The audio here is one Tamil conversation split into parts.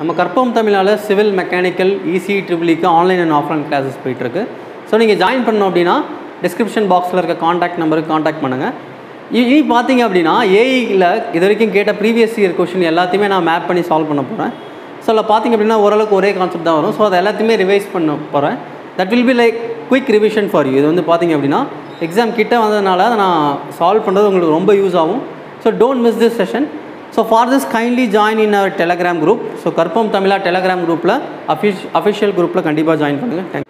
நம்ம கற்பம் தமிழால் சிவில் மெக்கானிக்கல் இசி ட்ரிபிளிக்கு ஆன்லைன் அண்ட் ஆஃப்லைன் கிளாஸஸ் போயிட்டுருக்கு ஸோ நீங்கள் ஜாயின் பண்ணோம் அப்படின்னா டிஸ்கிரிப்ஷன் பாக்ஸில் இருக்க காண்டாக்ட் நம்பருக்கு காண்டாக்ட் பண்ணுங்கள் இனி பார்த்தீங்க அப்படின்னா ஏஐயில் இது வரைக்கும் கேட்ட ப்ரீவியஸ் இயர் கொஷின் எல்லாத்தையுமே நான் மேப் பண்ணி சால்வ் பண்ண போகிறேன் ஸோ அதில் பார்த்தீங்க அப்படின்னா ஓரளவுக்கு ஒரே கான்செப்ட் தான் வரும் ஸோ அதை எல்லாத்தையுமே ரிவைஸ் பண்ண போகிறேன் that will be like quick revision for you இது வந்து பார்த்தீங்க அப்படின்னா எக்ஸாம் கிட்ட வந்ததுனால அதை நான் சால்வ் பண்ணுறது உங்களுக்கு ரொம்ப யூஸ் ஆகும் so don't miss this session so for this kindly join in our Telegram group so Karpam Tamizha Telegram குரூப்பில் அஃபிஷ் அஃபிஷியல் குரூப்பில் கண்டிப்பாக ஜாயின் பண்ணுங்கள் thank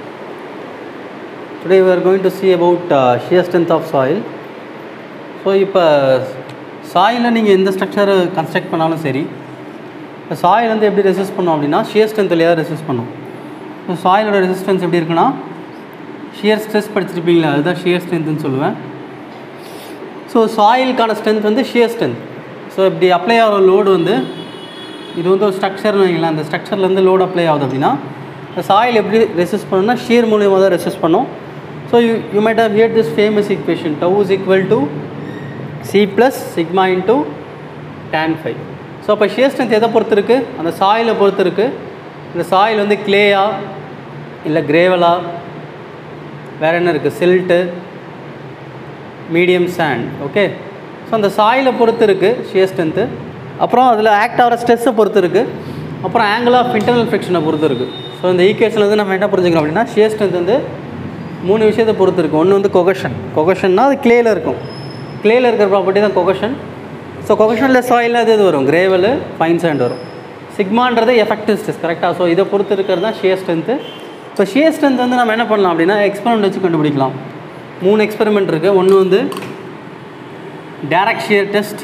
today we are going to see about uh, shear strength of soil so இப்போ சாயிலில் நீங்கள் எந்த ஸ்ட்ரக்சர் கன்ஸ்ட்ரக்ட் பண்ணாலும் சரி இப்போ சாயில் வந்து எப்படி ரெசிஸ்ட் பண்ணோம் அப்படின்னா ஷியர் ஸ்ட்ரென்த்லையாக ரெசிஸ்ட் பண்ணும் ஸோ சாயிலோட ரெசிஸ்டன்ஸ் எப்படி இருக்குன்னா ஷியர் ஸ்ட்ரெஸ் படிச்சிருப்பீங்களா அதுதான் ஷியர் ஸ்ட்ரென்த்னு சொல்லுவேன் ஸோ சாயிலுக்கான ஸ்ட்ரென்த் வந்து ஷியர் ஸ்ட்ரென்த் ஸோ இப்படி அப்ளை ஆகிற லோடு வந்து இது வந்து ஒரு ஸ்ட்ரக்சர்னு வைங்களேன் அந்த ஸ்ட்ரக்சர்லேருந்து லோடு அப்ளை ஆகுது அப்படின்னா இந்த சாயில் எப்படி ரெசிஸ்ட் பண்ணணும்னா ஷியர் மூலியமாக தான் ரெசிஸ்ட் பண்ணும் so you you might have hear this famous equation tau is equal to C plus sigma into tan phi so அப்போ ஷியர் ஸ்ட்ரென்த் எதை பொறுத்து இருக்குது அந்த சாயிலை பொறுத்து இருக்குது இந்த சாயில் வந்து கிளேயா இல்லை கிரேவலா வேறு என்ன இருக்குது silt medium sand okay so அந்த சாயிலை பொறுத்து இருக்குது ஷியர் ஸ்ட்ரென்த்து அப்புறம் அதில் ஆக்ட் ஆகிற ஸ்ட்ரெஸ்ஸை பொறுத்து இருக்குது அப்புறம் ஆங்கிள் ஆஃப் இன்டர்னல் ஃபிக்ஷனை பொறுத்து இருக்குது ஸோ இந்த ஈக்குவேஷனில் வந்து நம்ம என்ன புரிஞ்சுக்கிறோம் அப்படின்னா ஷியர் ஸ்ட்ரென்த் வந்து மூணு விஷயத்தை பொறுத்து இருக்குது ஒன்று வந்து கொகஷன் கொகஷன்னா அது கிளேயில் இருக்கும் கிளேயில் இருக்கிற ப்ராப்பர்ட்டி தான் கொகஷன் ஸோ கொகஷனில் சாயில் அது இது வரும் கிரேவலு ஃபைன் சாண்ட் வரும் சிக்மான்றது எஃபெக்டிவ் ஸ்ட்ரெஸ் கரெக்டாக ஸோ இதை பொறுத்து இருக்கிறது தான் shear strength so shear strength வந்து நம்ம என்ன பண்ணலாம் அப்படின்னா எக்ஸ்பெரிமெண்ட் வச்சு கண்டுபிடிக்கலாம் மூணு எக்ஸ்பெரிமெண்ட் இருக்குது ஒன்று வந்து direct shear test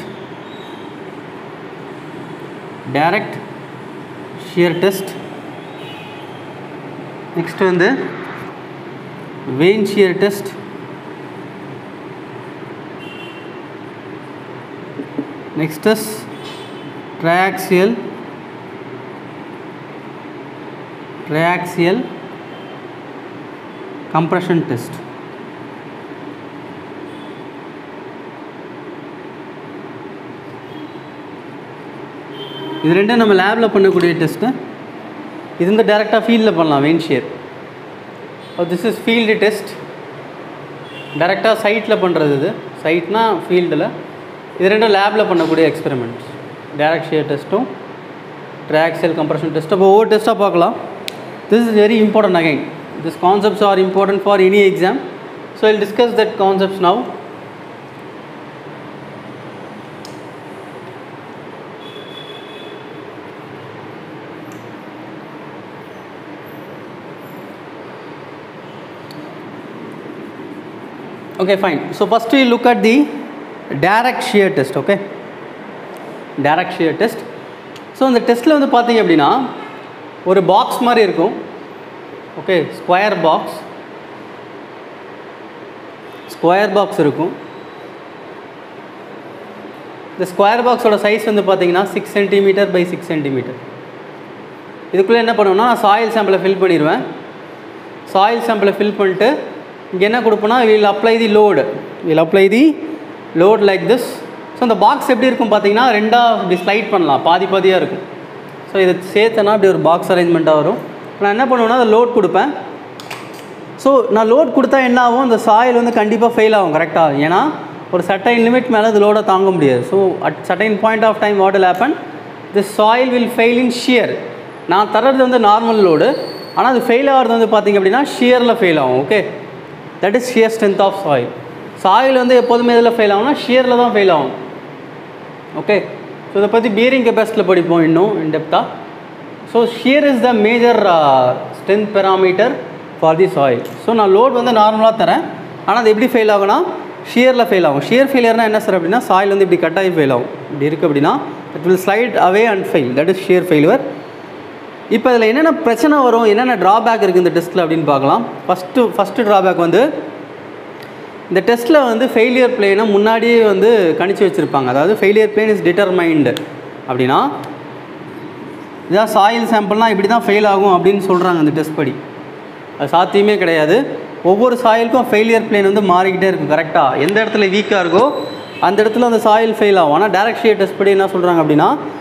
direct shear test next வந்து vane shear test next is triaxial triaxial compression test இது ரெண்டும் நம்ம லேபில் பண்ணக்கூடிய டெஸ்ட்டு இது வந்து டேரெக்டாக ஃபீல்டில் பண்ணலாம் vane shear this is field test டேரெக்டாக சைட்டில் பண்ணுறது இது சைட்னா ஃபீல்டில் இது ரெண்டும் லேபில் பண்ணக்கூடிய எக்ஸ்பெரிமெண்ட்ஸ் டைரக்ட் ஷியர் டெஸ்ட்டும் ட்ராக்செல் கம்ப்ரஷன் டெஸ்ட் அப்போ ஒவ்வொரு டெஸ்ட்டாக பார்க்கலாம் this is very important again this concepts are important for any exam so I'll discuss that concepts now okay fine so first we look at the direct shear test okay direct shear test so இந்த டெஸ்ட்டில் வந்து பார்த்தீங்க அப்படின்னா ஒரு பாக்ஸ் மாதிரி இருக்கும் okay square box square box இருக்கும் இந்த ஸ்கொயர் பாக்ஸோட சைஸ் வந்து பார்த்தீங்கன்னா six centimetre by six centimetre இதுக்குள்ளே என்ன பண்ணுவேன்னா நான் சாயில் சாம்பிளை ஃபில் பண்ணிடுவேன் சாயில் சாம்பிளை ஃபில் பண்ணிட்டு இங்கே என்ன கொடுப்போம்னா will apply the load will apply the load like this so அந்த பாக்ஸ் எப்படி இருக்கும் பார்த்தீங்கன்னா ரெண்டாக இப்படி ஸ்லைட் பண்ணலாம் பாதி பாதியாக இருக்கும் ஸோ இதை சேர்த்தனா இப்படி ஒரு பாக்ஸ் அரேஞ்ச்மெண்ட்டாக வரும் நான் என்ன பண்ணுவேன்னா அதை லோட் கொடுப்பேன் ஸோ நான் லோட் கொடுத்தா என்ன ஆகும் இந்த சாயில் வந்து கண்டிப்பாக ஃபெயில் ஆகும் கரெக்டாக ஏன்னா ஒரு சர்டைன் லிமிட் மேலே அது லோடை தாங்க முடியாது so at certain point of time what will happen the soil will fail in shear நான் தர்றது வந்து நார்மல் லோடு ஆனால் அது ஃபெயில் ஆகிறது வந்து பார்த்திங்க அப்படின்னா ஷியரில் ஃபெயில் ஆகும் okay that is shear strength of soil soil வந்து எப்போதுமே இதில் ஃபெயில் ஆகும்னா ஷியரில் தான் ஃபெயில் ஆகும் ஓகே ஸோ இதை பற்றி பியரிங் கெப்பாசிட்டியில் படிப்போம் இன்னும் இன்டெப்த்தாக so shear is the major strength parameter for the soil so நான் லோட் வந்து நார்மலாக தரேன் ஆனால் அது எப்படி ஃபெயில் ஆகும்னா ஷியரில் ஃபெயில் ஆகும் ஷியர் ஃபெயிலியர்னா என்ன சார் அப்படின்னா சாயில் வந்து இப்படி கட்டாகி ஃபெயில் ஆகும் இப்படி இருக்குது அப்படின்னா it will slide away and fail that is shear failure இப்போ இதில் என்னென்ன பிரச்சனை வரும் என்னென்ன ட்ராபேக் இருக்குது இந்த டெஸ்ட்டில் அப்படின்னு பார்க்கலாம் ஃபஸ்ட்டு ஃபஸ்ட்டு ட்ராபேக் வந்து இந்த டெஸ்ட்டில் வந்து ஃபெயிலியர் பிளேனை முன்னாடியே வந்து கணிச்சு வச்சுருப்பாங்க அதாவது ஃபெயிலியர் பிளேன் இஸ் டிட்டர்மைண்டு அப்படின்னா இதான் சாயில் சாம்பிள்னால் இப்படி தான் ஃபெயில் ஆகும் அப்படின்னு சொல்கிறாங்க அந்த டெஸ்ட் படி அது சாத்தியமே கிடையாது ஒவ்வொரு சாயிலுக்கும் ஃபெயிலியர் பிளேன் வந்து மாறிக்கிட்டே இருக்கும் கரெக்டாக எந்த இடத்துல வீக்காக இருக்கோ அந்த இடத்துல அந்த சாயில் ஃபெயில் ஆகும் ஆனால் டேரக்ட் ஷியர் டெஸ்ட் படி என்ன சொல்கிறாங்க அப்படின்னா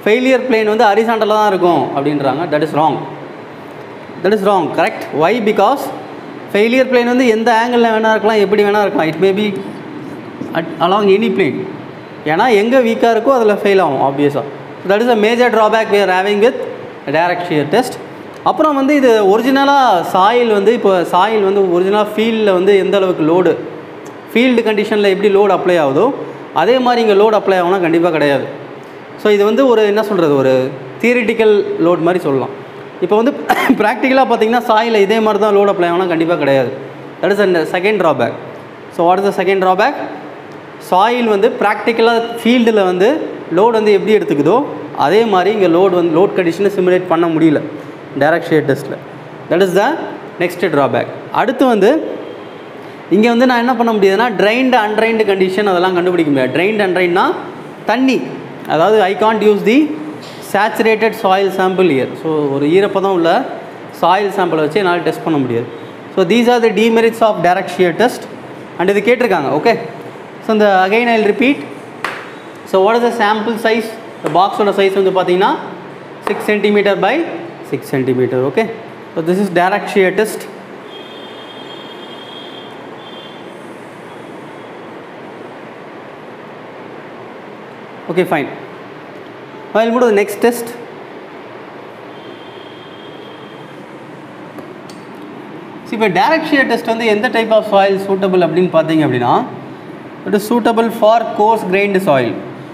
ஃபெயிலியர் பிளேன் வந்து ஹரிசாண்டலாக தான் இருக்கும் அப்படின்றாங்க that is wrong that is wrong correct why because failure plane வந்து எந்த ஆங்கிளில் வேணால் இருக்கலாம் எப்படி வேணால் இருக்கலாம் it may be at along any plane ஏன்னா எங்கே வீக்காக இருக்கோ அதில் ஃபெயில் ஆகும் ஆப்வியஸாக that is a major drawback we are having with direct shear test அப்புறம் வந்து இது ஒரிஜினலாக சாயில் வந்து இப்போ சாயில் வந்து ஒரிஜினலாக ஃபீல்டில் வந்து எந்த அளவுக்கு லோடு ஃபீல்டு கண்டிஷனில் எப்படி லோடு அப்ளை ஆகுதோ அதே மாதிரி இங்கே லோடு அப்ளை ஆகும்னா கண்டிப்பாக கிடையாது ஸோ இது வந்து ஒரு என்ன சொல்கிறது ஒரு தியரிட்டிக்கல் லோட் மாதிரி சொல்லலாம் இப்போ வந்து ப்ராக்டிக்கலாக பார்த்தீங்கன்னா சாயில் இதே மாதிரி தான் லோட் அப்ளை ஆகும்னா கண்டிப்பாக கிடையாது that is and second drawback so what is the second drawback soil வந்து ப்ராக்டிக்கலாக ஃபீல்டில் வந்து லோட் வந்து எப்படி எடுத்துக்குதோ அதே மாதிரி இங்கே லோட் வந்து லோட் கண்டிஷனை சிமுலேட் பண்ண முடியல டைரக்ட் ஷேர் டெஸ்ட்டில் that is the next drawback அடுத்து வந்து இங்கே வந்து நான் என்ன பண்ண முடியாதுன்னா ட்ரைன்டு அன்ட்ரைன்டு கண்டிஷன் அதெல்லாம் கண்டுபிடிக்க முடியாது ட்ரைன்டு அன்ட்ரைன்னா தண்ணி அதாவது I can't use the saturated soil sample here so ஒரு ஈரப்பதம் உள்ள சாயில் சாம்பிளை வச்சு என்னால் டெஸ்ட் பண்ண முடியாது so these are the demerits of direct shear test and இது கேட்டிருக்காங்க ஓகே ஸோ இந்த again I repeat so what is the sample size இந்த பாக்ஸோட சைஸ் வந்து பார்த்தீங்கன்னா six centimetre by six centimetre okay so this is direct shear test Okay, fine. Now I'll move to the next test. See, இப்போ டைரக்ட் ஷியர் டெஸ்ட் வந்து எந்த டைப் ஆஃப் சாயில் சூட்டபிள் அப்படின்னு பார்த்தீங்க அப்படின்னா it is suitable for coarse grained soil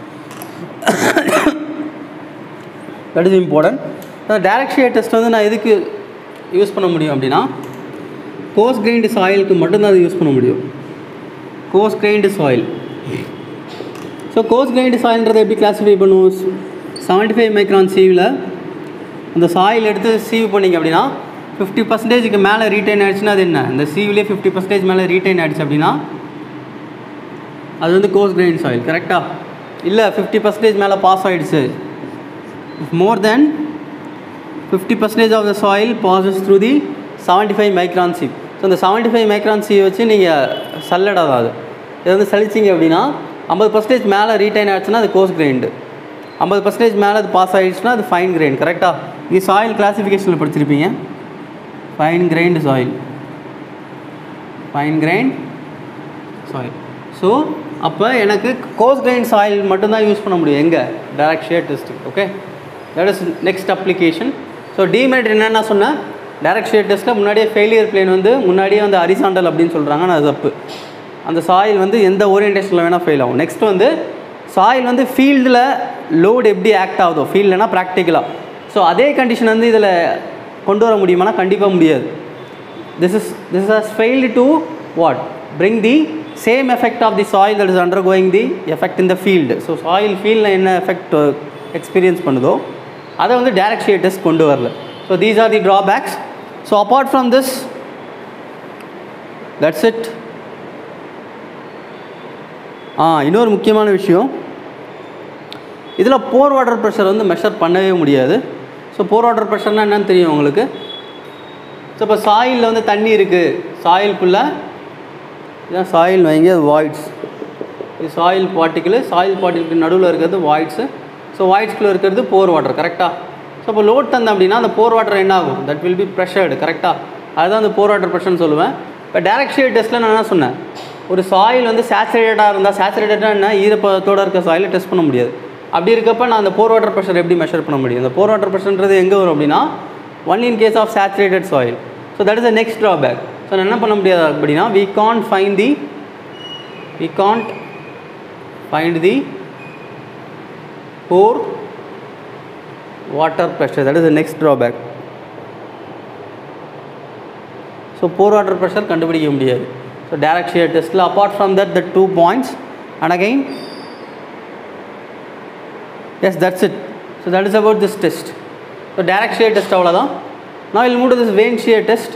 that is important direct shear test வந்து நான் எதுக்கு யூஸ் பண்ண முடியும் அப்படின்னா கோர்ஸ் கிரைண்ட் சாயிலுக்கு மட்டும்தான் அது யூஸ் பண்ண முடியும் coarse grained soil so coarse grained சாயில்ன்றதை எப்படி கிளாஸிஃபை பண்ணுவோம் செவன்ட்டி ஃபைவ் மைக்ரான் சீவில் அந்த சாயில் எடுத்து சீவ் பண்ணிங்க அப்படின்னா ஃபிஃப்டி பர்சன்டேஜுக்கு மேலே ரீட்டைன் ஆயிடுச்சுன்னா அது என்ன இந்த சீவ்லேயே ஃபிஃப்டி பர்சன்டேஜ் மேலே ரீட்டைன் ஆயிடுச்சு அப்படின்னா அது வந்து கோர்ஸ் கிரைண்ட் சாயில் கரெக்டாக இல்லை ஃபிஃப்டி பர்சன்டேஜ் மேலே பாஸ் ஆகிடுச்சு more than fifty percentage of the soil passes through the seventy five micron sieve so இந்த செவன்ட்டி ஃபைவ் மைக்ரான் சீவ் வச்சு நீங்கள் சல்லடாது இதை வந்து சலிச்சிங்க அப்படின்னா ஐம்பது பர்சன்டேஜ் மேலே ரீட்டைன் ஆகிடுச்சுன்னா அது கோர்ஸ் கிரைண்டு ஐம்பது பர்சன்டேஜ் மேலே அது பாஸ் ஆகிடுச்சுன்னா அது ஃபைன் கிரைண்ட் கரெக்டாக இது சாயில் கிளாஸிஃபிகேஷனில் படிச்சிருப்பீங்க fine grained soil fine grained soil so அப்போ எனக்கு கோர்ஸ் கிரைண்ட் சாயில் மட்டும்தான் யூஸ் பண்ண முடியும் எங்கே டைரக்ட் ஷேர் டெஸ்ட்டுக்கு okay that is next application so demerit என்னென்ன சொன்னேன் டைரக்ட் ஷேர் டெஸ்ட்டில் முன்னாடியே ஃபெயிலியர் பிளேன் வந்து முன்னாடியே வந்து அரிசாண்டல் அப்படின்னு சொல்கிறாங்க நான் அது தப்பு அந்த சாயில் வந்து எந்த ஓரியன்டேஷனில் வேணால் ஃபெயில் ஆகும் நெக்ஸ்ட் வந்து சாயில் வந்து ஃபீல்டில் லோடு எப்படி ஆக்ட் ஆகுதோ ஃபீல்டுனா ப்ராக்டிக்கலாக ஸோ அதே கண்டிஷன் வந்து இதில் கொண்டு வர முடியுமானா கண்டிப்பாக முடியாது this is this has failed to what bring the same effect of the soil that is undergoing the effect in the field so soil field என்ன effect எக்ஸ்பீரியன்ஸ் பண்ணுதோ அதை வந்து டைரக்ட் ஷியர் டெஸ்ட் கொண்டு வரல so these are the drawbacks so apart from this that's it ah இன்னொரு முக்கியமான விஷயம் இதில் போர் வாட்டர் ப்ரெஷர் வந்து மெஷர் பண்ணவே முடியாது ஸோ போர் வாட்டர் ப்ரெஷர்னால் என்னன்னு தெரியும் உங்களுக்கு ஸோ இப்போ சாயிலில் வந்து தண்ணி இருக்குது சாயிலுக்குள்ளே இதான் சாயில் வைங்க அது வாய்ட்ஸ் இது சாயில் பார்ட்டிக்கிள் சாயில் பார்ட்டிகளுக்கு நடுவில் இருக்கிறது வாய்ட்ஸு ஸோ வாய்ட்ஸ்குள்ளே இருக்கிறது போர் வாட்டர் கரெக்டாக ஸோ இப்போ லோட் தந்த அப்படின்னா அந்த போர் வாட்டர் என்ன ஆகும் தட் வில் பி ப்ரெஷர்டு கரெக்டாக அதுதான் அந்த போர் வாட்டர் ப்ரெஷர்னு சொல்லுவேன் இப்போ டேரக்ட் ஷேர் டெஸ்ட்டில் நான் என்ன சொன்னேன் ஒரு சாயில் வந்து சேச்சுரேட்டடாக இருந்தால் சேச்சுரேட்டடாக என்ன ஈரப்பதத்தோடு இருக்க சாயிலை டெஸ்ட் பண்ண முடியாது அப்படி இருக்கப்ப நான் அந்த போர் வாட்டர் ப்ரெஷர் எப்படி மெஷர் பண்ண முடியும் அந்த போர் வாட்டர் ப்ரெஷர்ன்றது எங்கே வரும் அப்படின்னா only in case of saturated soil so that is the next drawback so நான் என்ன பண்ண முடியாது அப்படின்னா we can't find the we can't find the pore water pressure that is the next drawback so pore water pressure கண்டுபிடிக்க முடியாது ஸோ டைரக்ட் ஷியர் டெஸ்ட்டில் apart from that the two points and again S that's it so that is about this test so direct shear test அவ்வளோதான் நான் I'll move this vane shear test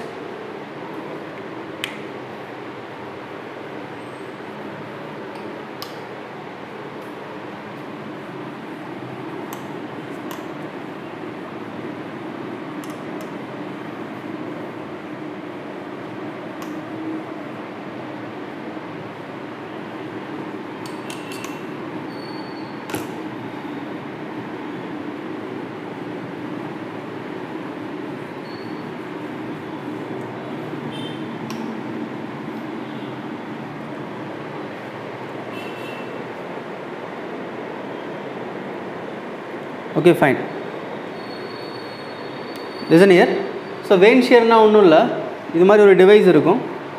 okay fine listen here so vane ஷியர்னால் ஒன்றும் இல்லை இது மாதிரி ஒரு டிவைஸ் இருக்கும்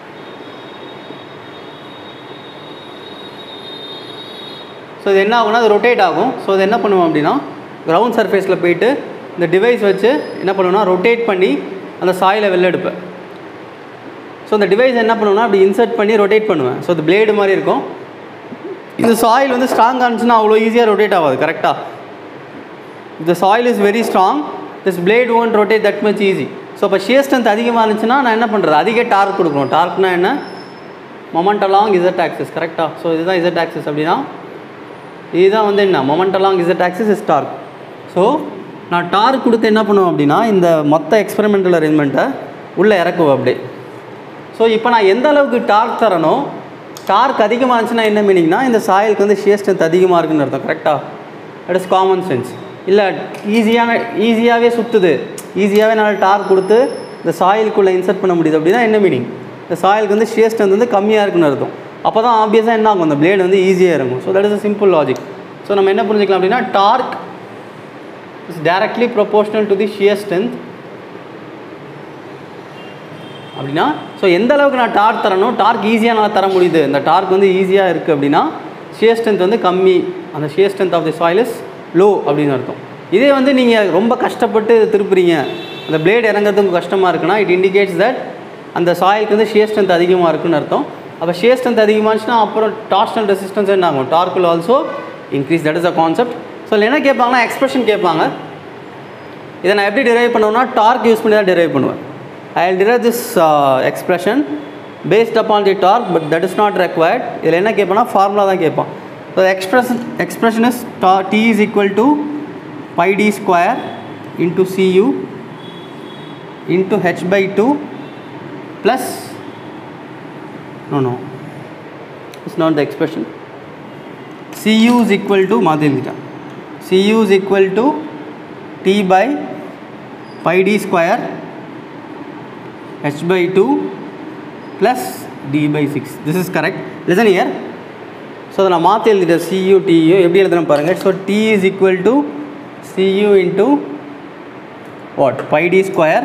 ஸோ இது என்ன ஆகும்னா அது ரொட்டேட் ஆகும் ஸோ இது என்ன பண்ணுவோம் அப்படின்னா கிரவுண்ட் சர்ஃபேஸில் போயிட்டு இந்த டிவைஸ் வச்சு என்ன பண்ணுவேன்னா ரொட்டேட் பண்ணி அந்த சாயிலை வெளில எடுப்பேன் ஸோ இந்த டிவைஸ் என்ன பண்ணுவேன்னா அப்படி இன்சர்ட் பண்ணி ரொட்டேட் பண்ணுவேன் ஸோ இது பிளேடு மாதிரி இருக்கும் இந்த சாயில் வந்து ஸ்ட்ராங் ஆனிச்சுன்னா அவ்வளோ ஈஸியாக ரொட்டேட் ஆகாது கரெக்டாக இந்த soil is very strong this blade won't rotate that much easy so இப்போ ஷியர் ஸ்ட்ரென்த் அதிகமாக இருந்துச்சுன்னா நான் என்ன பண்ணுறது அதிக டார்க் கொடுக்கணும் டார்க்னா என்ன மொமெண்ட் அலாங் இசட் ஆக்சிஸ் கரெக்டாக ஸோ இதுதான் இசட் ஆக்சிஸ் அப்படின்னா இதுதான் வந்து என்ன moment along Z axis is torque so நான் டார்க் கொடுத்து என்ன பண்ணுவேன் அப்படின்னா இந்த மொத்த எக்ஸ்பெரிமெண்டல் அரேஞ்ச்மெண்ட்டை உள்ளே இறக்குவேன் அப்படியே ஸோ இப்போ நான் எந்த அளவுக்கு டார்க் தரணும் டார்க் அதிகமாக இருந்துச்சுன்னா என்ன மீனிங்னா இந்த சாயலுக்கு வந்து ஷியர் ஸ்ட்ரென்த் அதிகமாக இருக்குன்னு அர்த்தம் கரெக்டாக தட் இஸ் காமன் சென்ஸ் இல்லை ஈஸியான ஈஸியாகவே சுற்றுது ஈஸியாகவே என்னால் டார்க் கொடுத்து இந்த சாயிலுக்குள்ளே இன்சர்ட் பண்ண முடியுது அப்படின்னா என்ன மீனிங் இந்த சாயிலுக்கு வந்து ஷியர் ஸ்ட்ரென்த் வந்து கம்மியாக இருக்குன்னு அர்த்தம் அப்போ தான் ஆப்வியஸாக என்ன ஆகும் அந்த பிளேடு வந்து ஈஸியாக இருக்கும் so that is a simple logic so நம்ம என்ன புரிஞ்சுக்கலாம் அப்படின்னா torque is directly proportional to the shear strength அப்படின்னா ஸோ எந்த அளவுக்கு நான் டார்க் தரணும் டார்க் ஈஸியாக நான் தர முடியுது இந்த டார்க் வந்து ஈஸியாக இருக்குது அப்படின்னா ஷியர் ஸ்ட்ரென்த் வந்து கம்மி அந்த shear strength of the soil is low அப்படின்னு அர்த்தம் இதே வந்து நீங்கள் ரொம்ப கஷ்டப்பட்டு திருப்புறீங்க அந்த பிளேட் இறங்குறதுக்கு கஷ்டமாக இருக்குன்னா இட் இண்டிகேட்ஸ் தட் அந்த சாயிலுக்கு வந்து ஷியர் ஸ்ட்ரென்த் அதிகமாக இருக்குன்னு அர்த்தம் அப்போ ஷியர் ஸ்ட்ரென்த் அதிகமாச்சுன்னா அப்புறம் டார்ஷனல் ரெசிஸ்டன்ஸ் என்ன ஆகும் torque will also increase that is a concept so என்ன கேட்பாங்கன்னா எக்ஸ்பிரஷன் கேட்பாங்க இதை நான் எப்படி டிரைவ் பண்ணுவேன்னா டார்க் யூஸ் பண்ணி தான் டிரைவ் பண்ணுவேன் ஐ will derive this uh, expression based upon the torque but that is not required இதில் என்ன கேட்பேன்னா ஃபார்முலா தான் கேட்பான் so expression expression is T is equal to pi D square into c u into H by two plus no no it's not the expression cu is equal to மாற்றி எழுதிட்டேன் cu is equal to t by pi d square h by 2 plus d by 6 this is correct listen here so அதை நான் மாற்றி எழுதிட்டேன் cu tu எப்படி எழுதுறேன் பாருங்கள் so t is equal to cu into what pi d square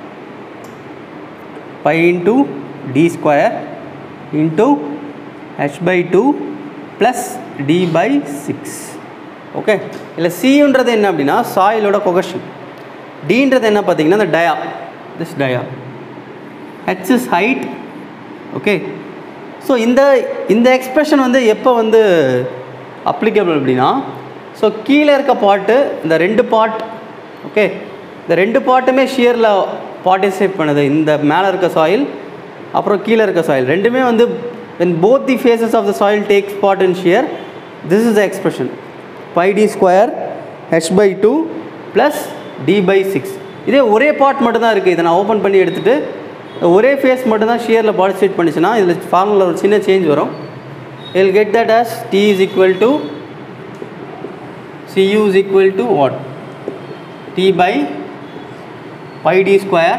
pi into d square into h by 2 plus d by 6 okay இல்லை சின்றது என்ன அப்படின்னா சாயிலோட கொகஷன் டீன்றது என்ன பார்த்தீங்கன்னா இந்த dia this dia H is height okay so இந்த இந்த எக்ஸ்பிரஷன் வந்து எப்போ வந்து அப்ளிகபிள் அப்படின்னா ஸோ கீழே இருக்க பாட்டு இந்த ரெண்டு பாட் ஓகே இந்த ரெண்டு பாட்டுமே ஷியரில் பார்ட்டிசிபேட் பண்ணுது இந்த மேலே இருக்க சாயில் அப்புறம் கீழே இருக்க சாயில் ரெண்டுமே வந்து when both the phases of the soil takes part in shear this is the expression pi d square h by 2 plus d by 6 இதே ஒரே பார்ட் மட்டும்தான் இருக்குது இதை நான் ஓப்பன் பண்ணி எடுத்துகிட்டு ஒரே ஃபேஸ் மட்டும்தான் ஷியரில் பார்ட்டிசிபேட் பண்ணிச்சுன்னா இதில் ஃபார்முலா ஒரு சின்ன சேஞ்ச் வரும் I'll get that as t is equal to cu is equal to what t by pi d square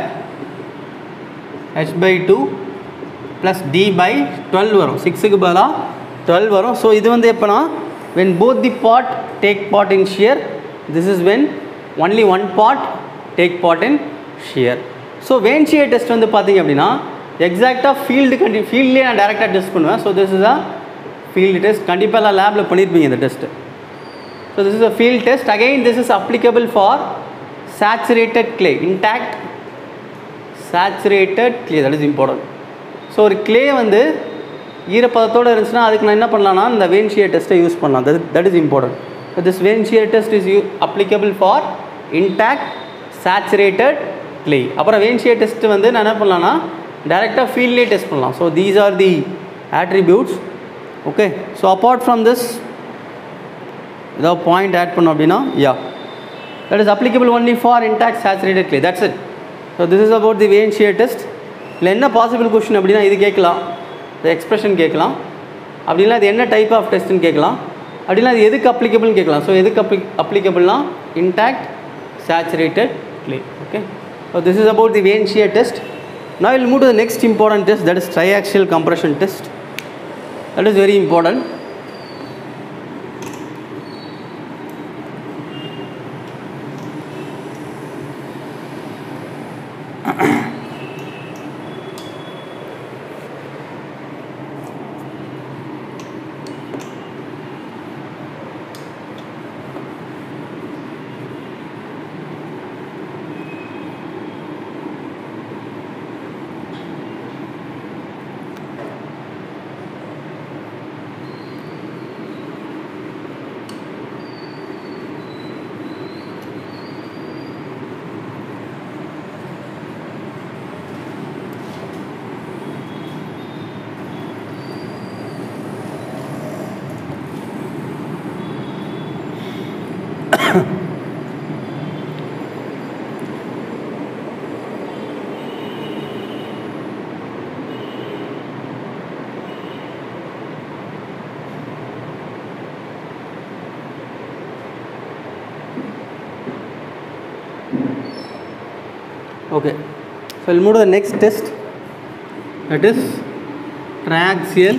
h by 2 plus D by twelve வரும் சிக்ஸுக்கு பதிலாக டுவெல் வரும் ஸோ இது வந்து எப்போனா when both the part take part in shear this is when only one part take part in shear so vane shear test வந்து பார்த்தீங்க அப்படின்னா எக்ஸாக்டாக ஃபீல்டு கண்டி ஃபீல்ட்லேயே நான் டேரெக்டாக டெஸ்ட் பண்ணுவேன் so this is a field test கண்டிப்பாக எல்லாம் லேபில் பண்ணியிருப்பீங்க இந்த test so this is a field test again this is applicable for saturated clay intact saturated clay that is important so ஒரு கிளே வந்து ஈரப்பதத்தோடு இருந்துச்சுன்னா அதுக்கு நான் என்ன பண்ணலாம்னா இந்த வேன்ஷியர் டெஸ்ட்டை யூஸ் பண்ணலாம் that that is important this vane shear test is you applicable for intact saturated clay அப்புறம் வேன்ஷியர் டெஸ்ட் வந்து நான் என்ன பண்ணலாம்னா டேரெக்டாக ஃபீல்ட்லேயே டெஸ்ட் பண்ணலாம் so these are the attributes okay so apart from this ஏதாவது பாயிண்ட் ஆட் பண்ணோம் அப்படின்னா yeah that is applicable only for intact saturated clay that's it so this is about the vane shear test இல்லை என்ன பாசிபிள் கொஷின் அப்படின்னா இது கேட்கலாம் இந்த எக்ஸ்பிரஷன் கேட்கலாம் அப்படின்னா இது என்ன டைப் ஆஃப் டெஸ்ட்னு கேட்கலாம் அப்படின்னா இது எதுக்கு அப்ளிகபிள்னு கேட்கலாம் ஸோ எதுக்கு அப்ளி அப்ளிகபிள்னா intact saturated clay okay so this is about the vein shear test now we'll move to the next important test that is triaxial compression test that is very important Okay. So we'll move to the next test. That is triaxial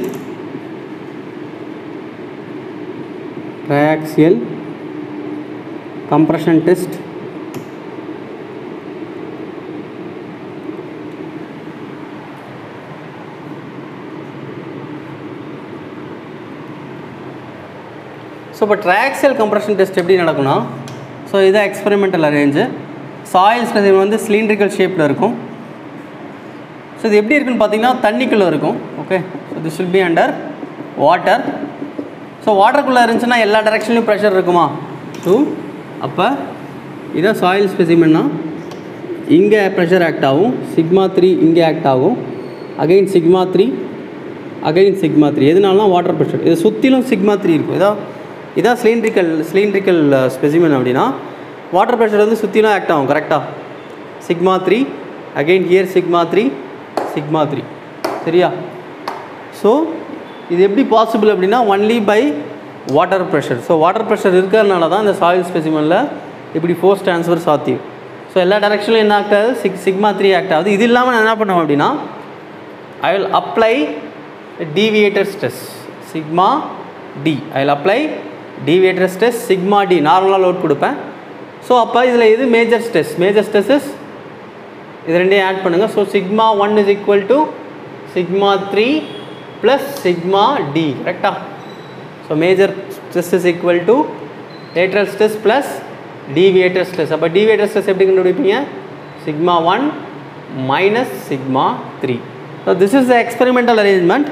triaxial compression test. So இப்போ ட்ராக்ஸியல் கம்ப்ரஷன் டெஸ்ட் எப்படி நடக்கும்னா ஸோ இதான் எக்ஸ்பெரிமெண்டல் அரேஞ்சு சாயில் ஸ்பெசிமன் வந்து சிலிண்ட்ரிக்கல் ஷேப்பில் இருக்கும் ஸோ இது எப்படி இருக்குன்னு பார்த்தீங்கன்னா தண்ணிக்குள்ளே இருக்கும் okay so this will be under water so வாட்டருக்குள்ளே இருந்துச்சுன்னா எல்லா டேரெக்ஷன்லையும் ப்ரெஷர் இருக்குமா ஸோ அப்போ இதான் சாயில் ஸ்பெசிமென்னா இங்கே ப்ரெஷர் ஆக்ட் ஆகும் சிக்மா த்ரீ இங்கே ஆக்ட் ஆகும் again sigma three again sigma three எதுனாலும் வாட்டர் ப்ரெஷர் இது சுற்றிலும் சிக்மா த்ரீ இருக்கும் இதா இதான் சிலிண்ட்ரிக்கல் சிலிண்ட்ரிக்கல் ஸ்பெசிமென் அப்படின்னா வாட்டர் ப்ரெஷர் வந்து சுற்றிலும் ஆக்ட் ஆகும் கரெக்டாக sigma three again here sigma three sigma three சரியா ஸோ இது எப்படி பாசிபிள் அப்படின்னா only by water pressure so water pressure இருக்கிறதுனால தான் இந்த சாயில் ஸ்பெசிமனில் இப்படி ஃபோர்ஸ் ட்ரான்ஸ்ஃபர் சாத்தியம் ஸோ எல்லா டேரக்ஷன்லையும் என்ன ஆகுது சிக் சிக்மா த்ரீ ஆக்ட் ஆகுது இது இல்லாமல் நான் என்ன பண்ணுவேன் அப்படின்னா I will apply deviator stress sigma d ஐ will apply deviator stress sigma d நார்மலாக லோட் கொடுப்பேன் ஸோ அப்போ இதில் இது மேஜர் ஸ்ட்ரெஸ் மேஜர் ஸ்ட்ரெஸ்ஸஸ் இது ரெண்டையும் ஆட் பண்ணுங்கள் so sigma one is equal to sigma three plus sigma D கரெக்டா so major stress is equal to lateral stress plus deviator stress அப்போ டிவியேட்டர் ஸ்ட்ரெஸ் எப்படி கண்டுபிடிப்பீங்க sigma one minus sigma three so this is the experimental arrangement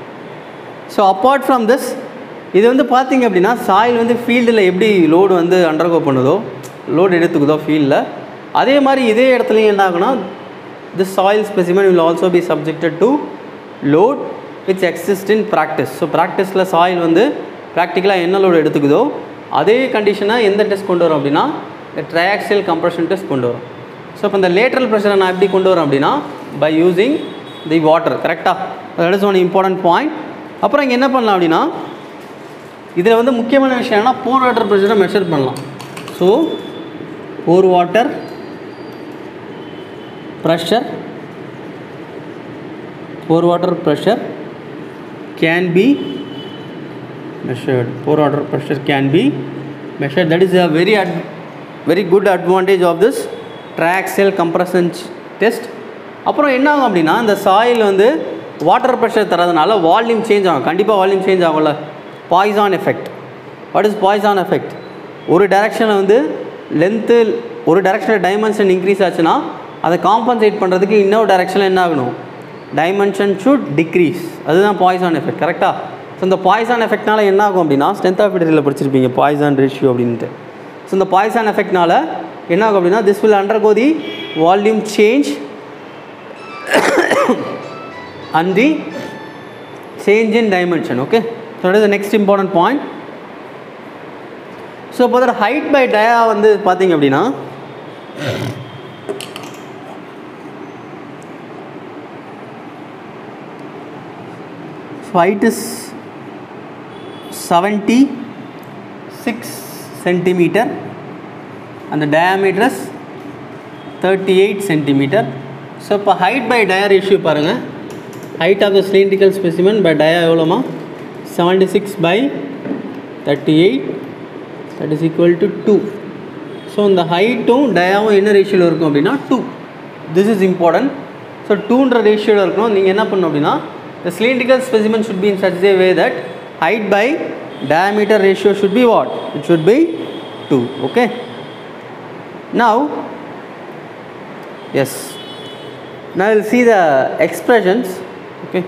so apart from this இது வந்து பார்த்தீங்க அப்படின்னா சாயில் வந்து ஃபீல்டில் எப்படி லோடு வந்து அண்டர்கோ பண்ணுதோ லோடு எடுத்துக்குதோ ஃபீல்டில் அதே மாதிரி இதே இடத்துலையும் என்ன ஆகுனா this soil specimen will also be subjected to load which exist in practice so ப்ராக்டிஸில் சாயில் வந்து ப்ராக்டிக்கலாக என்ன லோடு எடுத்துக்குதோ அதே கண்டிஷனாக எந்த டெஸ்ட் கொண்டு வரும் அப்படின்னா இந்த ட்ரையாக்சியல் கம்ப்ரெஷன் டெஸ்ட் கொண்டு வரும் ஸோ இப்போ இந்த லேட்ரல் ப்ரெஷரை நான் எப்படி கொண்டு வரேன் அப்படின்னா பை யூஸிங் தி வாட்டர் கரெக்டாக that is one important point அப்புறம் இங்கே என்ன பண்ணலாம் அப்படின்னா இதில் வந்து முக்கியமான விஷயம் என்னன்னா போர் வாட்டர் ப்ரெஷரை மெஷர் பண்ணலாம் so pore water pressure pore water pressure can be measured pour water pressure can be measured that is a very ad- very good advantage of this triaxial compression ch- test அப்புறம் என்ன ஆகும் அப்படின்னா இந்த சாயில் வந்து வாட்டர் ப்ரெஷர் தரதுனால வால்யூம் சேஞ்ச் ஆகும் கண்டிப்பாக வால்யூம் சேஞ்ச் ஆகும்ல Poisson effect what is Poisson effect ஒரு டைரெக்ஷனில் வந்து லென்த்து ஒரு டைரெக்ஷனில் டைமென்ஷன் இன்க்ரீஸ் ஆச்சுன்னா அதை காம்பன்சேட் பண்ணுறதுக்கு இன்னொரு டைரெக்ஷனில் என்ன ஆகணும் டைமென்ஷன் ஷுட் டிக்ரீஸ் அதுதான் பாய்சான் எஃபெக்ட் கரெக்டாக ஸோ இந்த பாய்சான் எஃபெக்ட்னால என்ன ஆகும் அப்படின்னா ஸ்ட்ரென்த் ஆஃப் மெட்டீரியல் படிச்சிருப்பீங்க பாய்சான் ரேஷியோ அப்படின்ட்டு ஸோ இந்த பாய்சான் எஃபெக்ட்னால என்ன ஆகும் அப்படின்னா this will undergo the volume change and the change in dimension okay so that is the next important point so இப்போ அதில் ஹைட் பை டயா வந்து பார்த்தீங்க அப்படின்னா so height is seventy six centimetre அந்த diameters thirty eight centimetre so இப்போ ஹைட் பை டயா ரேஷியோ பாருங்கள் height of the cylindrical specimen by dia எவ்வளோமா seventy six by thirty eight that is equal to two so இந்த ஹைட்டும் டயாவும் என்ன ரேஷியோவில் இருக்கும் அப்படின்னா two this is important so டூன்ற ரேஷியோவில் இருக்கணும் நீங்கள் என்ன பண்ணணும் அப்படின்னா the cylindrical specimen should be in such a way that height by diameter ratio should be what it should be 2 okay now yes now we'll see the expressions okay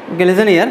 okay listen here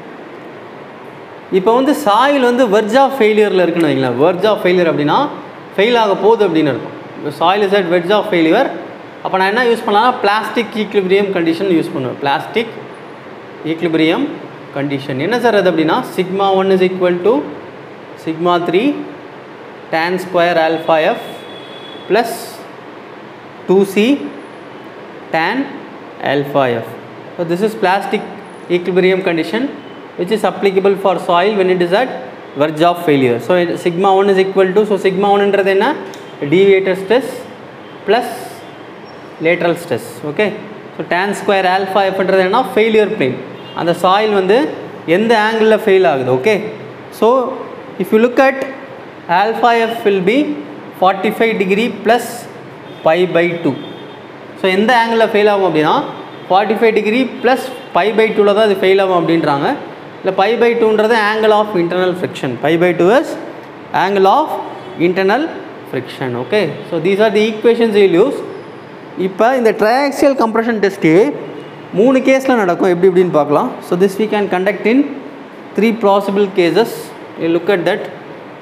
இப்போ வந்து சாயில் வந்து வெர்ஜ் ஆஃப் ஃபெயிலியரில் இருக்குன்னு வைங்களேன் வெர்ஜ் ஆஃப் ஃபெயிலியர் அப்படின்னா ஃபெயில் ஆக போகுது அப்படின்னு இருக்கும் இப்போ soil is at verge of failure அப்போ நான் என்ன யூஸ் பண்ணலாம்னா பிளாஸ்டிக் ஈக்லிபிரியம் கண்டிஷன் யூஸ் பண்ணுவேன் பிளாஸ்டிக் ஈக்லிபிரியம் கண்டிஷன் என்ன சார் அது அப்படின்னா sigma one is equal to sigma three tan square alpha F plus two C tan alpha f. So this is plastic equilibrium condition which is applicable for soil when it is at verge of failure. So it, sigma 1 is equal to so sigma 1 என்றது என்ன deviator stress plus lateral stress okay so tan square alpha f என்றது என்ன failure plane அந்த soil வந்து எந்த ஆங்கிளில் ஃபெயில் ஆகுது okay so if you look at alpha F will be forty five degree plus pi by two so எந்த ஆங்கிளில் ஃபெயில் ஆகும் அப்படின்னா forty five degree plus pi by டூவில் தான் அது ஃபெயில் ஆகும் அப்படின்றாங்க இல்லை பை பை டூன்றது angle of internal friction pi by two is angle of internal friction okay so these are the equations you'll use இப்போ இந்த ட்ரையாக்சியல் கம்ப்ரெஷன் டெஸ்ட்டு மூணு கேஸில் நடக்கும் எப்படி எப்படின்னு பார்க்கலாம் so this we can conduct in three possible cases look at that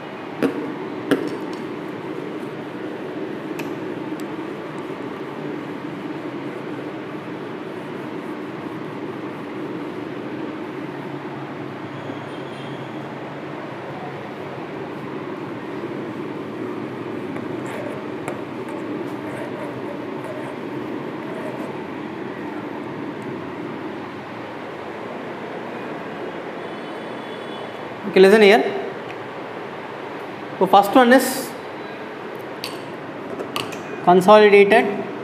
Okay, listen here. So first one is consolidated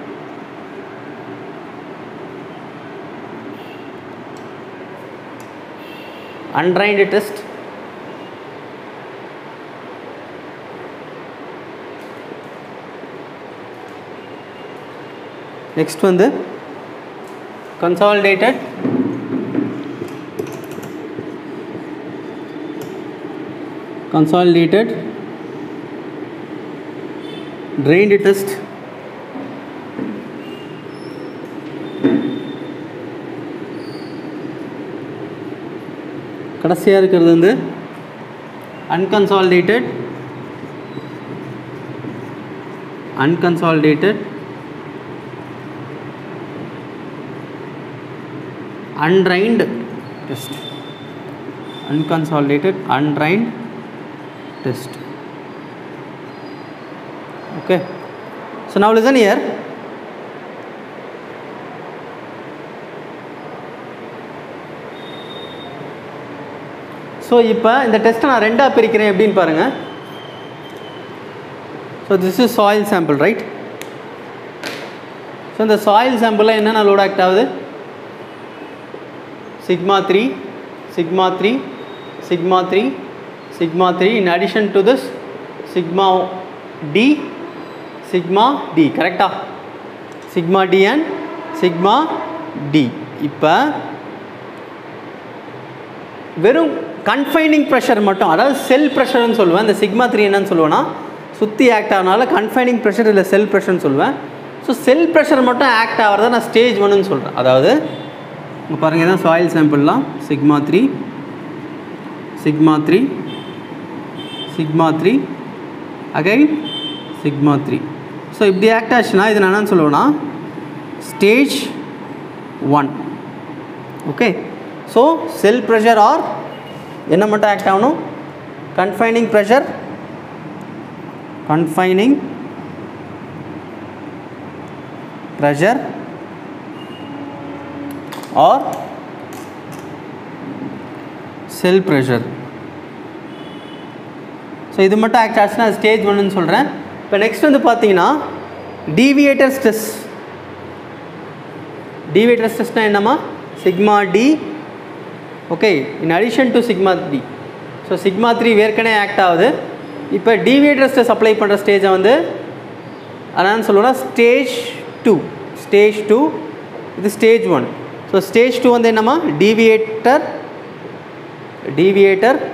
undrained test next வந்து consolidated consolidated drained test கடைசியாக இருக்கிறது வந்து unconsolidated unconsolidated undrained test unconsolidated undrained test okay so now listen here so இப்போ இந்த டெஸ்ட்டை நான் ரெண்டாக பிரிக்கிறேன் எப்படின்னு பாருங்கள் so this is soil sample right so இந்த சாயில் சாம்பிளில் என்னென்ன லோட் ஆக்ட் ஆகுது sigma 3 sigma 3 sigma 3 sigma 3 in addition to this sigma d sigma d கரெக்டா sigma d and sigma d இப்போ வெறும் கன்ஃபைனிங் ப்ரெஷர் மட்டும் அதாவது செல் ப்ரெஷர்னு சொல்லுவேன் இந்த சிக்மா த்ரீ என்னன்னு சொல்லுவேன்னா சுற்றி ஆக்ட் ஆகிறனால கன்ஃபைனிங் ப்ரெஷர் இல்லை செல் ப்ரெஷர்னு சொல்லுவேன் ஸோ செல் ப்ரெஷர் மட்டும் ஆக்ட் ஆகிறத நான் ஸ்டேஜ் ஒன்றுன்னு சொல்கிறேன் அதாவது இங்கே பாருங்கள் தான் சாயில் சாம்பிள்லாம் sigma three sigma three sigma three again sigma three so இப்படி ஆக்ட் ஆச்சுன்னா இது நான் என்னன்னு சொல்லுவேன்னா stage one okay so cell pressure or என்ன மட்டும் ஆக்ட் ஆகணும் confining pressure confining pressure or cell pressure so இது மட்டும் ஆக்ட் ஆச்சுன்னா ஸ்டேஜ் ஒன்றுன்னு சொல்கிறேன் இப்போ நெக்ஸ்ட் வந்து பார்த்தீங்கன்னா டீவியேட்டர் ஸ்ட்ரெஸ் டீவியேட்டர் ஸ்ட்ரெஸ்னால் என்னம்மா sigma D okay in addition to sigma three so sigma three ஏற்கனவே ஆக்ட் ஆகுது இப்போ டீவியேட்டர் ஸ்ட்ரெஸ் அப்ளை பண்ணுற ஸ்டேஜை வந்து அதான் சொல்லுவோம்னா ஸ்டேஜ் டூ ஸ்டேஜ் டூ இது stage one so stage two வந்து என்னம்மா deviator deviator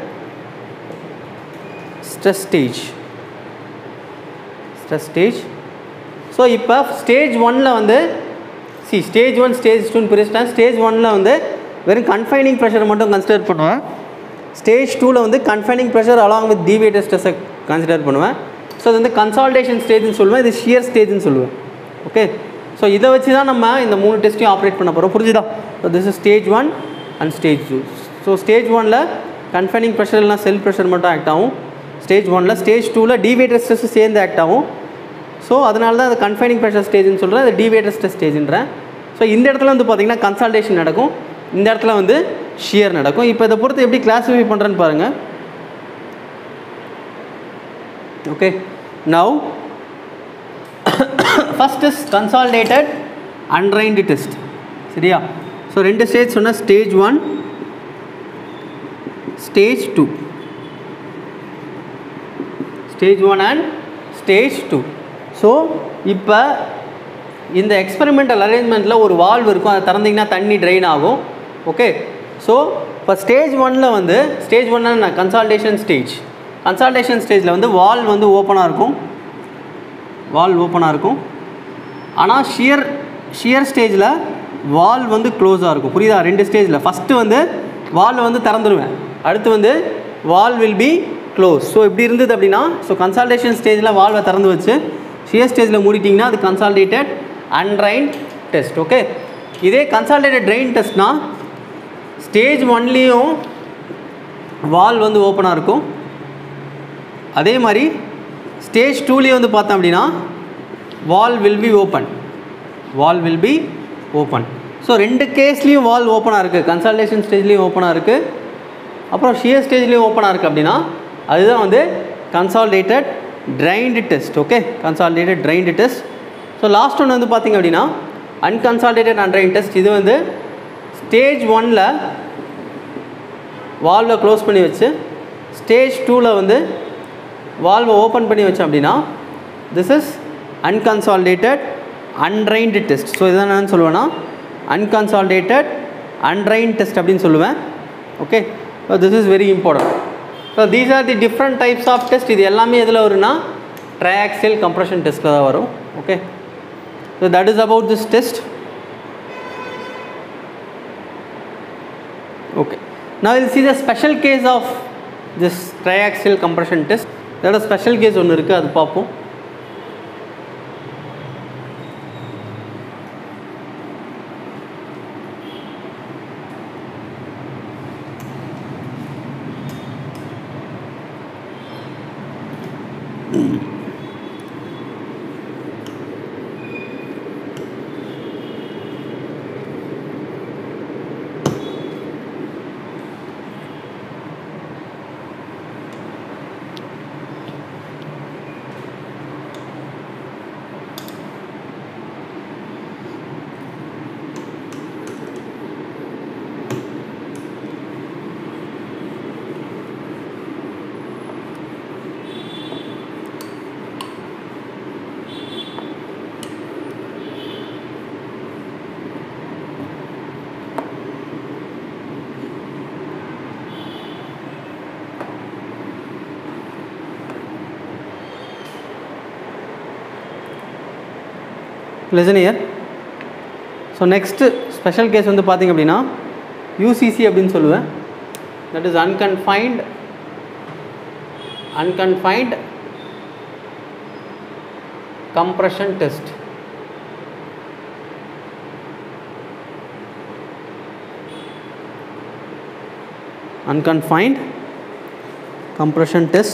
stress stage stress stage so இப்போ ஸ்டேஜ் ஒனில் வந்து சி ஸ்டேஜ் ஒன் ஸ்டேஜ் டூன்னு பிரிச்சுட்டேன் ஸ்டேஜ் ஒனில் வந்து வெறும் கன்ஃபைனிங் ப்ரெஷர் மட்டும் கன்சிடர் பண்ணுவேன் ஸ்டேஜ் டூவில் வந்து confining pressure along with deviator ஸ்ட்ரெஸ்ஸை கன்சிடர் பண்ணுவேன் ஸோ இது வந்து கன்சால்டேஷன் ஸ்டேஜ்னு சொல்லுவேன் இது ஷியர் ஸ்டேஜ்னு சொல்லுவேன் ஓகே ஸோ இதை வச்சு தான் நம்ம இந்த மூணு டெஸ்ட்டையும் ஆப்ரேட் பண்ண போகிறோம் புரிஞ்சுதா so this is stage one and stage two so stage ஒனில் கன்ஃபைனிங் ப்ரெஷர் இல்லைனா செல் ப்ரெஷர் மட்டும் ஆக்ட் ஆகும் ஸ்டேஜ் ஒனில் ஸ்டேஜ் டூவில் டிவியேட்டர் ஸ்ட்ரெஸ் சேர்ந்து ஆக்ட் ஆகும் ஸோ அதனால தான் அது கன்ஃபைனிங் ப்ரெஷர் ஸ்டேஜ்னு சொல்கிறேன் அது டிவியேட்டர் ஸ்ட்ரெஸ் ஸ்டேஜ்ன்றேன் ஸோ இந்த இடத்துல வந்து பார்த்திங்கன்னா கன்சல்டேஷன் நடக்கும் இந்த இடத்துல வந்து ஷியர் நடக்கும் இப்போ இதை பொறுத்து எப்படி கிளாஸிஃபை பண்ணுறேன்னு பாருங்கள் okay now first is consolidated undrained test சரியா ஸோ ரெண்டு ஸ்டேஜ் சொன்னால் stage one stage two stage one and stage two so இப்போ இந்த எக்ஸ்பெரிமெண்டல் அரேஞ்ச்மெண்ட்டில் ஒரு வால்வ் இருக்கும் அதை திறந்தீங்கன்னா தண்ணி ட்ரெயின் ஆகும் ஓகே ஸோ இப்போ ஸ்டேஜ் ஒனில் வந்து ஸ்டேஜ் ஒன்னு கன்சால்டேஷன் ஸ்டேஜ் கன்சால்டேஷன் ஸ்டேஜில் வந்து வால் வந்து ஓப்பனாக இருக்கும் வால் ஓப்பனாக இருக்கும் ஆனால் ஷியர் ஷியர் ஸ்டேஜில் வால் வந்து க்ளோஸாக இருக்கும் புரியுதா ரெண்டு ஸ்டேஜில் ஃபஸ்ட்டு வந்து வால் வந்து திறந்துருவேன் அடுத்து வந்து valve will be close so இப்படி இருந்தது அப்படின்னா ஸோ கன்சால்டேஷன் ஸ்டேஜில் வால்வை திறந்து வச்சு ஷியர் ஸ்டேஜில் மூடிட்டிங்கன்னா அது கன்சால்டேட்டட் அன்ட்ரைன் டெஸ்ட் ஓகே இதே கன்சால்டேட்டட் ட்ரெயின் டெஸ்ட்னா ஸ்டேஜ் ஒன்லேயும் வால் வந்து ஓப்பனாக இருக்கும் அதே மாதிரி ஸ்டேஜ் டூலேயே வந்து பார்த்தோம் அப்படின்னா valve will be open valve will be open so ரெண்டு கேஸ்லேயும் வால் ஓப்பனாக இருக்குது கன்சல்டேஷன் ஸ்டேஜ்லேயும் ஓப்பனாக இருக்குது அப்புறம் ஷியர் ஸ்டேஜ்லேயும் ஓப்பனாக இருக்குது அப்படின்னா அதுதான் வந்து consolidated drained test okay consolidated drained test so last ஒன்று வந்து பார்த்திங்க அப்படின்னா அன்கன்சால்டேட்டட் அன்ட்ரைன் டெஸ்ட் இது வந்து ஸ்டேஜ் ஒனில் வால்வை க்ளோஸ் பண்ணி வச்சு ஸ்டேஜ் டூவில் வந்து வால்வை ஓப்பன் பண்ணி வச்சோம் அப்படின்னா this is unconsolidated undrained test so இதான் நான் சொல்லுவேன்னா அன்கன்சால்டேட்டட் அன்ட்ரைன் டெஸ்ட் அப்படின்னு சொல்லுவேன் okay so this is very important so these are the different types of test இது எல்லாமே எதில் வரும்னா ட்ரையாக்சியல் கம்ப்ரெஷன் டெஸ்ட்டில் தான் வரும் okay so that is about this test okay now we'll see the special case of this triaxial compression test இதோட ஸ்பெஷல் கேஸ் ஒன்று இருக்குது அது பார்ப்போம் listen here so next special case வந்து பார்த்திங்க அப்படின்னா யூசிசி அப்படின்னு சொல்லுவேன் that is unconfined unconfined compression test unconfined compression test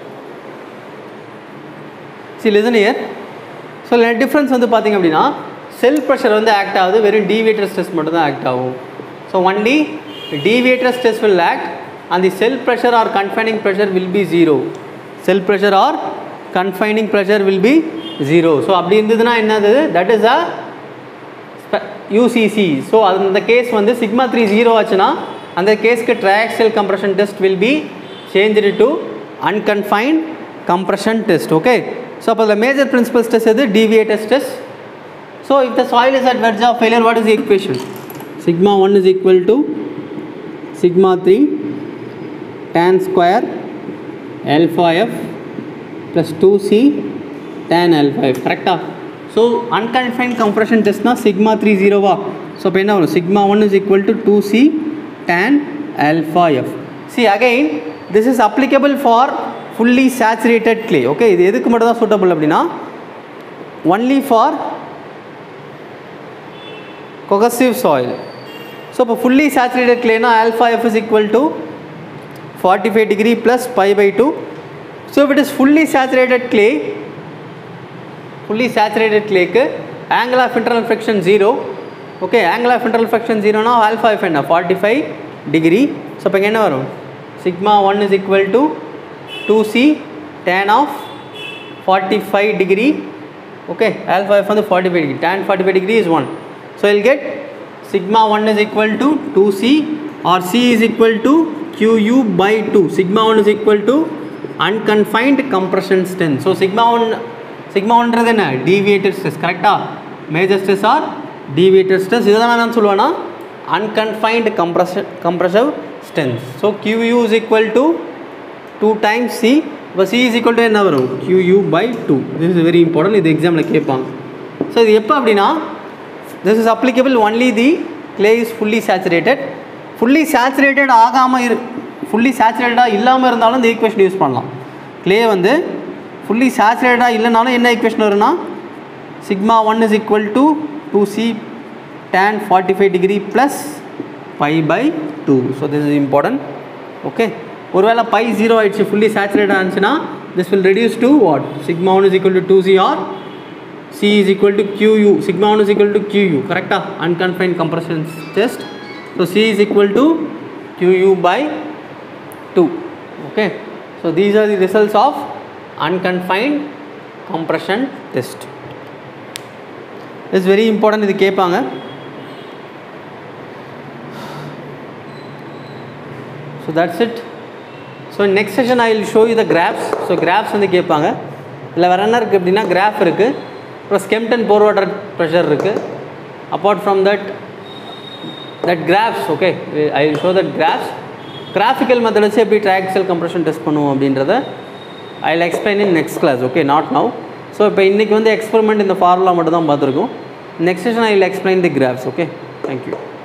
see listen here so difference வந்து பார்த்திங்க அப்படின்னா செல் ப்ரெஷர் வந்து ஆக்ட் ஆகுது வெறும் டீவியேட்டர் ஸ்ட்ரெஸ் மட்டும் தான் ஆக்ட் ஆகும் so only deviator stress will act and the cell pressure or confining pressure will be zero cell pressure or confining pressure will be zero so அப்படி இருந்ததுன்னா என்னது that is a UCC so அந்த கேஸ் வந்து சிக்மா த்ரீ ஜீரோ ஆச்சுன்னா அந்த கேஸ்க்கு triaxial compression test will be change to unconfined compression test okay so அப்போ the மேஜர் பிரின்சிபல்ஸ் டெஸ்ட் எது deviators test so if the soil is at verge of failure what is equation sigma one is equal to sigma three tan square alpha F plus two C tan alpha F கரெக்டாக ஸோ அன்கன்ஃபைன்ட் கம்ப்ரெஷன் டெஸ்ட்னா சிக்மா த்ரீ ஜீரோவா ஸோ இப்போ என்ன வரும் sigma one is equal to two C tan alpha F C again this is applicable for fully saturated clay okay இது எதுக்கு மட்டும் தான் சூட்டபிள் அப்படின்னா only for cohesive soil so இப்போ ஃபுல்லி சேச்சுரேட்டட் கிளேனா alpha F is equal to forty five degree plus pi by two so it is fully saturated clay fully saturated கிளேக்கு angle of internal friction zero okay angle of internal friction ஜீரோனா ஆல்ஃபா எஃப் என்ன ஃபார்ட்டி ஃபைவ் டிகிரி ஸோ இப்போ இங்கே என்ன வரும் sigma one is equal to two C tan of forty five degree okay alpha F வந்து forty five degree tan forty five degree is one so I'll get sigma one is equal to two C or C is equal to QU by 2 sigma 1 is equal to unconfined compression strength so sigma 1 sigma 1 என்ன deviated stress கரெக்டா major stress or deviated stress இதை தான் நான் சொல்லுவேன்னா unconfined compression compressive strength so QU is equal to 2 times C இப்போ C is equal to என்ன வரும் QU by 2 this is very important இது எக்ஸாமில் கேட்பாங்க ஸோ இது எப்போ அப்படின்னா this is applicable only the clay is fully saturated fully saturated ஆகாமல் இரு ஃபுல்லி சேச்சுரேட்டடாக இல்லாமல் இருந்தாலும் இந்த ஈக்குவேஷன் யூஸ் பண்ணலாம் க்ளே வந்து ஃபுல்லி சேச்சுரேட்டடாக இல்லைனாலும் என்ன ஈக்குவேஷன் வரும்னா sigma one is equal to two C tan forty five degree plus pi by two so this is important okay ஒருவேளை பை ஜீரோ ஆயிடுச்சு ஃபுல்லி சேச்சுரேட்டாக இருந்துச்சுன்னா this will reduce to what sigma one is equal to two C or C is equal to QU sigma one is equal to QU கரெக்டாக unconfined compression test so C is equal to QU by 2 okay so these are the results of unconfined compression test is very important இது கேட்பாங்க so that's it so in next session i will show you the graphs so graphs வந்து கேட்பாங்க இல்லை வேறு என்ன இருக்குது அப்படின்னா கிராஃப் இருக்குது அப்புறம் ஸ்கெம்டன் போர் வாட்டர் ப்ரெஷர் இருக்குது apart from that that graphs okay I will show that graphs graphical method வச்சு எப்படி ட்ரையாக்சல் கம்ப்ரெஷன் டெஸ்ட் பண்ணுவோம் அப்படின்றத I will explain in next class okay not now so இப்போ இன்றைக்கி வந்து எக்ஸ்பெரிமெண்ட் இந்த ஃபார்முலா மட்டும் தான் பார்த்துருக்கோம் next session I will explain the graphs okay thank you